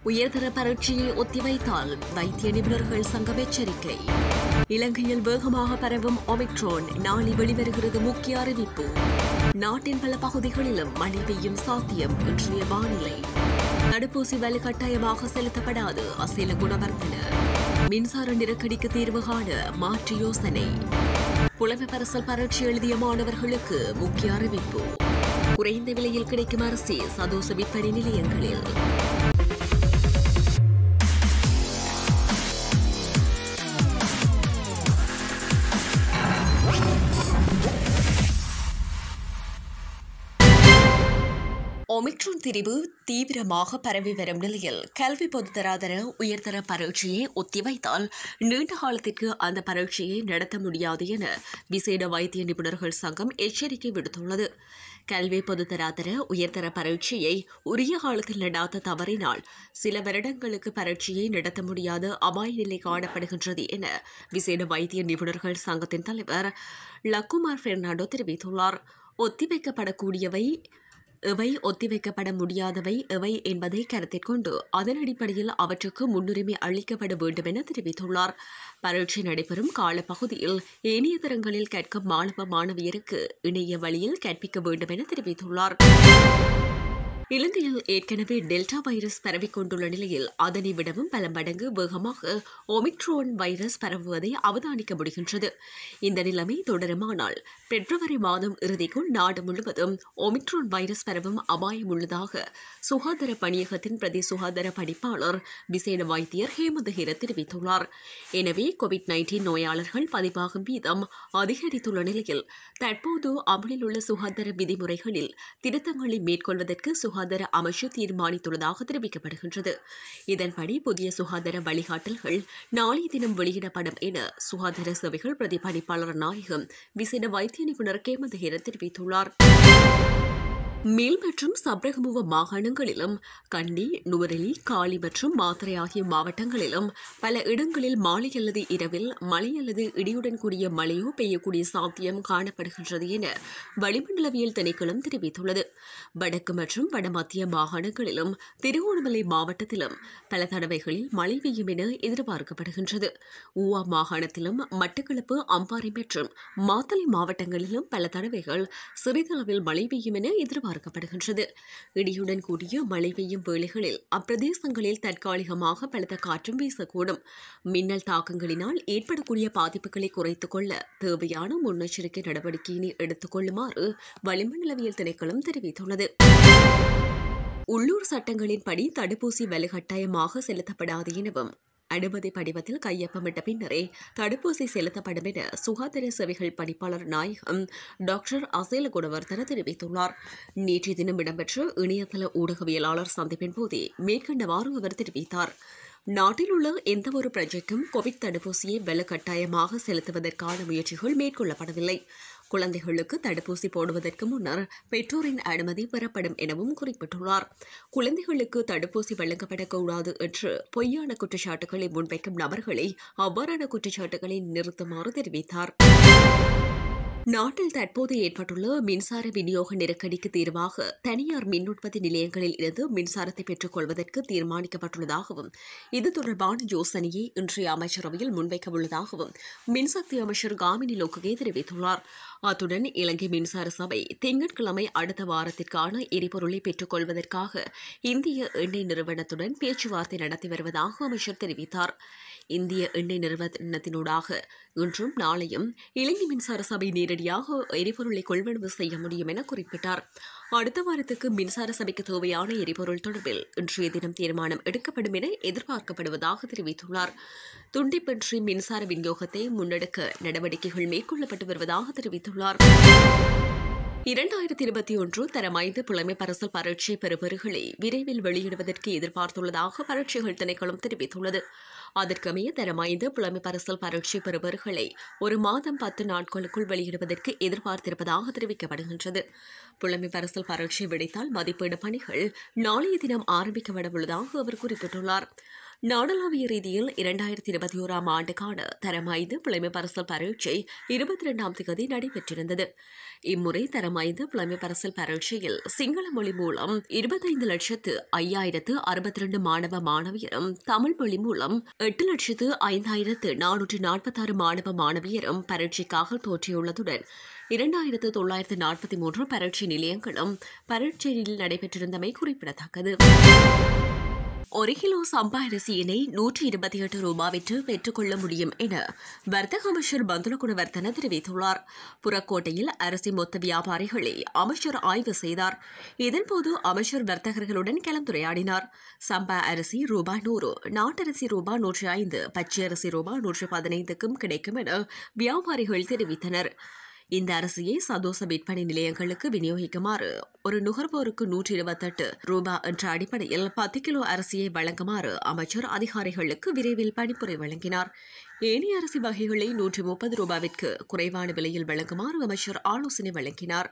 உயர்தர பரீட்சையை ஒத்திவைத்தால் வைத்திய நிபுணர்கள் சங்கம் எச்சரிக்கை இலங்கையில் வேகமாக பரவும் ஒமிக்ரோன் நாளை வெளிவருகிறது முக்கிய அறிவிப்பு நாட்டின் பல பகுதிகளிலும் மழை பெய்யும் சாத்தியம் இன்றைய வானிலை தடுப்பூசி வலு கட்டாயமாக செலுத்தப்படாது அசேல குணவர்த்தன மின்சார நெருக்கடிக்கு தீர்வு காண மாற்று யோசனை புலமை பரிசல் பரீட்சை எழுதிய மாணவர்களுக்கு முக்கிய அறிவிப்பு குறைந்த விலையில் கிடைக்கும் அரிசி சதோச விற்பனை நிலையங்களில் ஒமிக்ரோன் திரிவு தீவிரமாக பரவி வரும் நிலையில் கல்வி பொதுத்தராதர உயர்தர பரீட்சையை ஒத்திவைத்தால் நீண்ட காலத்திற்கு அந்த பரீட்சையை நடத்த முடியாது என விசேட வைத்திய நிபுணர்கள் சங்கம் எச்சரிக்கை விடுத்துள்ளது கல்வி பொதுத்தராதர உயர்தர பரீட்சையை உரிய காலத்தில் நடாத்த தவறினால் சில வருடங்களுக்கு பரீட்சையை நடத்த முடியாத அபாய நிலை காணப்படுகின்றது என விசேட வைத்திய நிபுணர்கள் சங்கத்தின் தலைவர் லக்குமார் பெர்னாண்டோ தெரிவித்துள்ளார் ஒத்திவைக்கப்படக்கூடியவை எவை ஒத்திவைக்கப்பட முடியாதவை எவை என்பதை கருத்தில் கொண்டு அதன் அடிப்படையில் அவற்றுக்கு முன்னுரிமை அளிக்கப்பட வேண்டும் என தெரிவித்துள்ளார் பரீட்சை நடைபெறும் காலப்பகுதியில் ஏனைய தரங்களில் கற்கும் மாணவ மாணவியருக்கு இணைய வழியில் கற்பிக்க வேண்டும் என தெரிவித்துள்ளார் இலங்கையில் ஏற்கனவே டெல்டா வைரஸ் பரவிக் கொண்டுள்ள நிலையில் அதனை விடவும் பல மடங்கு வேகமாக ஒமிக்ரோன் வைரஸ் பரவுவதை அவதானிக்க முடிகின்றது இந்த நிலைமை தொடருமானால் பிப்ரவரி மாதம் இறுதிக்குள் நாடு முழுவதும் ஒமிக்ரோன் வைரஸ் பரவும் அபாயம் உள்ளதாக சுகாதார பணியகத்தின் பிரதி சுகாதார பணிப்பாளர் விசேட வைத்தியர் ஹேமந்த் ஹிர தெரிவித்துள்ளார் எனவே கோவிட் நைன்டீன் நோயாளர்கள் பதிவாகும் வீதம் அதிகரித்துள்ள நிலையில் தற்போது அமலில் உள்ள சுகாதார விதிமுறைகளில் திருத்தங்களை மேற்கொள்வதற்கு சுகாதார அமைச்சு தீர்மானித்துள்ளதாக தெரிவிக்கப்படுகின்றது இதன்படி புதிய சுகாதார வழிகாட்டல்கள் நாளைய தினம் வெளியிடப்படும் என சுகாதார சேவைகள் பிரதி பணிப்பாளர் நாயகம் விசேட வைத்திய நிபுணர் கேமந்த ஹீரன் தெரிவித்துள்ளார் மேல் மற்றும் சப்ரகமுவ மாகாணங்களிலும் கண்டி நுவரெலி காலி மற்றும் மாத்திரை ஆகிய மாவட்டங்களிலும் பல இடங்களில் மாலை அல்லது இரவில் மழை அல்லது இடியுடன் கூடிய மழையோ பெய்யக்கூடிய சாத்தியம் காணப்படுகின்றது என வளிமண்டலவியல் திணைக்களம் தெரிவித்துள்ளது வடக்கு மற்றும் வடமத்திய மாகாணங்களிலும் திருகோணமலை மாவட்டத்திலும் பல தடவைகளில் மழை பெய்யும் என எதிர்பார்க்கப்படுகின்றது ஊவா மாகாணத்திலும் மட்டக்களப்பு அம்பாறை மற்றும் மாத்தளை மாவட்டங்களிலும் பல தடவைகள் சிறிதளவில் மழை பெய்யும் என எதிர்பார்க்கப்படுகிறது எதிர்பார்க்கப்படுகின்றது இடியுடன் கூடிய மழை பெய்யும் வேளைகளில் அப்பிரதேசங்களில் தற்காலிகமாக பலத்த காற்றும் வீசக்கூடும் மின்னல் தாக்கங்களினால் ஏற்படக்கூடிய பாதிப்புகளை குறைத்துக் கொள்ள தேவையான முன்னெச்சரிக்கை நடவடிக்கையினை எடுத்துக் கொள்ளுமாறு வளிமண்டலவியல் திணைக்களம் தெரிவித்துள்ளது உள்ளூர் சட்டங்களின்படி தடுப்பூசி வலுக்கட்டாயமாக செலுத்தப்படாது எனவும் அனுமதி படிவத்தில் கையொப்பமிட்ட பின்னரே தடுப்பூசி செலுத்தப்படும் என சுகாதார சேவைகள் பணிப்பாளர் நாயகம் டாக்டர் அசேல குணவர்தன தெரிவித்துள்ளார் நேற்றைய தினம் இடம்பெற்ற இணையதள ஊடகவியலாளர் சந்திப்பின் போதே மேற்கண்டவாறு அவர் தெரிவித்தார் நாட்டில் உள்ள எந்தவொரு பிரஜைக்கும் கோவிட் தடுப்பூசியை வலுக்கட்டாயமாக செலுத்துவதற்கான முயற்சிகள் மேற்கொள்ளப்படவில்லை குழந்தைகளுக்கு தடுப்பூசி போடுவதற்கு முன்னர் பெற்றோரின் அனுமதி பெறப்படும் எனவும் குறிப்பிட்டுள்ளார் குழந்தைகளுக்கு தடுப்பூசி வழங்கப்படக்கூடாது என்று பொய்யான குற்றச்சாட்டுகளை முன்வைக்கும் நபர்களை அவ்வாறான குற்றச்சாட்டுகளை நிறுத்துமாறு தெரிவித்தார் நாட்டில் தற்போது ஏற்பட்டுள்ள மின்சார விநியோக நெருக்கடிக்கு தீர்வாக தனியார் மின் உற்பத்தி நிலையங்களில் இருந்து மின்சாரத்தை பெற்றுக் கொள்வதற்கு தீர்மானிக்கப்பட்டுள்ளதாகவும் இது தொடர்பான யோசனையை இன்றைய அமைச்சரவையில் முன்வைக்க உள்ளதாகவும் மின்சக்தி அமைச்சர் காமினி லோககே தெரிவித்துள்ளார் அத்துடன் இலங்கை மின்சார சபை திங்கட்கிழமை அடுத்த வாரத்திற்கான எரிபொருளை பெற்றுக் கொள்வதற்காக இந்திய எண்ணெய் நிறுவனத்துடன் பேச்சுவார்த்தை நடத்தி வருவதாக அமைச்சர் தெரிவித்தார் இந்திய எண்ணெய் நிறுவனத்தினூடாக இன்றும் நாளையும் இலங்கை மின்சார சபை நேரடியாக எரிபொருளை கொள்வனவு செய்ய முடியும் என குறிப்பிட்டார் அடுத்த வாரத்துக்கு மின்சார சபைக்கு தேவையான எரிபொருள் தொடர்பில் இன்றைய தினம் தீர்மானம் எடுக்கப்படும் என எதிர்பார்க்கப்படுவதாக தெரிவித்துள்ளார் துண்டிப்பின்றி மின்சார விநியோகத்தை முன்னெடுக்க நடவடிக்கைகள் மேற்கொள்ளப்பட்டு வருவதாக தெரிவித்துள்ளார் இரண்டாயிரத்தி இருபத்தி ஒன்று தரம் ஐந்து புலமை பரிசல் பரீட்சை பெறுபவர்களை விரைவில் வெளியிடுவதற்கு எதிர்பார்த்துள்ளதாக பரீட்சைகள் திணைக்களம் தெரிவித்துள்ளது அதற்கமைய தரம் ஐந்து புலமை பரிசல் பரீட்சை பெறுபவர்களை ஒரு மாதம் பத்து நாட்களுக்குள் வெளியிடுவதற்கு எதிர்பார்த்திருப்பதாக தெரிவிக்கப்படுகின்றது புலமை பரிசல் பரீட்சை வெடித்தால் மதிப்பீடு பணிகள் நாளைய தினம் ஆரம்பிக்கப்பட உள்ளதாக அவர் குறிப்பிட்டுள்ளார் நாடளாவிய ரீதியில் இரண்டாயிரத்தி இருபத்தி ஓராம் ஆண்டுக்கான தரம் ஐந்து புலமை பரிசல் பரீட்சை இருபத்தி இரண்டாம் தேதி நடைபெற்றிருந்தது இம்முறை தரம் ஐந்து புலமை பரிசல் பரீட்சையில் சிங்கள மொழி மூலம் இருபத்தைந்து லட்சத்து ஐயாயிரத்து அறுபத்தி ரெண்டு மாணவ மாணவியரும் தமிழ் மொழி மூலம் எட்டு லட்சத்து ஐந்தாயிரத்து நானூற்று நாற்பத்தாறு மாணவ மாணவியரும் பரீட்சைக்காக தோற்றியுள்ளதுடன் இரண்டாயிரத்து தொள்ளாயிரத்து நாற்பத்தி மூன்று பரீட்சை நிலையங்களும் பரீட்சையில் நடைபெற்றிருந்தமை குறிப்பிடத்தக்கது ஒரு கிலோ சம்பா அரிசியினை நூற்றி இருபத்தி எட்டு ரூபாவிற்கு பெற்றுக்கொள்ள முடியும் என வர்த்தக அமைச்சர் பந்துல குணவர்த்தன தெரிவித்துள்ளார் புறக்கோட்டையில் அரிசி மொத்த வியாபாரிகளை அமைச்சர் ஆய்வு செய்தார் இதன்போது அமைச்சர் வர்த்தகர்களுடன் கலந்துரையாடினார் சம்பா அரிசி ரூபாய் நூறு நாட்டரிசி ரூபாய் நூற்றி ஐந்து பச்சை அரிசி ரூபாய் நூற்றி பதினைந்துக்கும் கிடைக்கும் என வியாபாரிகள் தெரிவித்தனர் இந்த அரிசியை சதோச விற்பனை நிலையங்களுக்கு விநியோகிக்குமாறு ஒரு நுகர்வோருக்கு நூற்றி இருபத்தெட்டு ரூபாய் என்ற அடிப்படையில் பத்து கிலோ அரிசியை வழங்குமாறு அமைச்சர் அதிகாரிகளுக்கு விரைவில் பணிப்புரை வழங்கினார் ஏனைய அரிசி வகைகளை நூற்றி முப்பது ரூபாவிற்கு குறைவான விலையில் வழங்குமாறு அமைச்சர் ஆலோசனை வழங்கினார்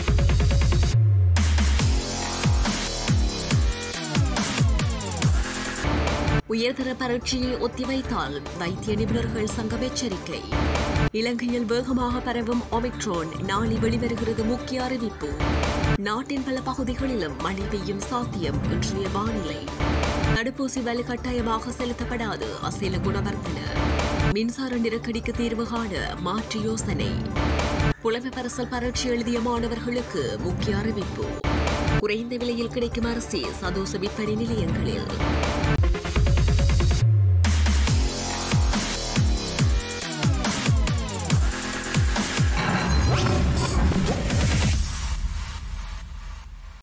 உயர்தர பரீட்சையை ஒத்திவைத்தால் வைத்திய நிபுணர்கள் சங்கம் எச்சரிக்கை இலங்கையில் வேகமாக பரவும் ஒமிக்ரோன் நாளை வெளிவருகிறது முக்கிய அறிவிப்பு நாட்டின் பல பகுதிகளிலும் மழை பெய்யும் சாத்தியம் இன்றைய வானிலை தடுப்பூசி வலு கட்டாயமாக செலுத்தப்படாது அசேல குணவர்த்தன மின்சார நெருக்கடிக்கு தீர்வு காண மாற்று யோசனை புலமை பரிசல் பரீட்சை எழுதிய மாணவர்களுக்கு முக்கிய அறிவிப்பு குறைந்த விலையில் கிடைக்கும் அரிசி சதோச விற்பனை நிலையங்களில்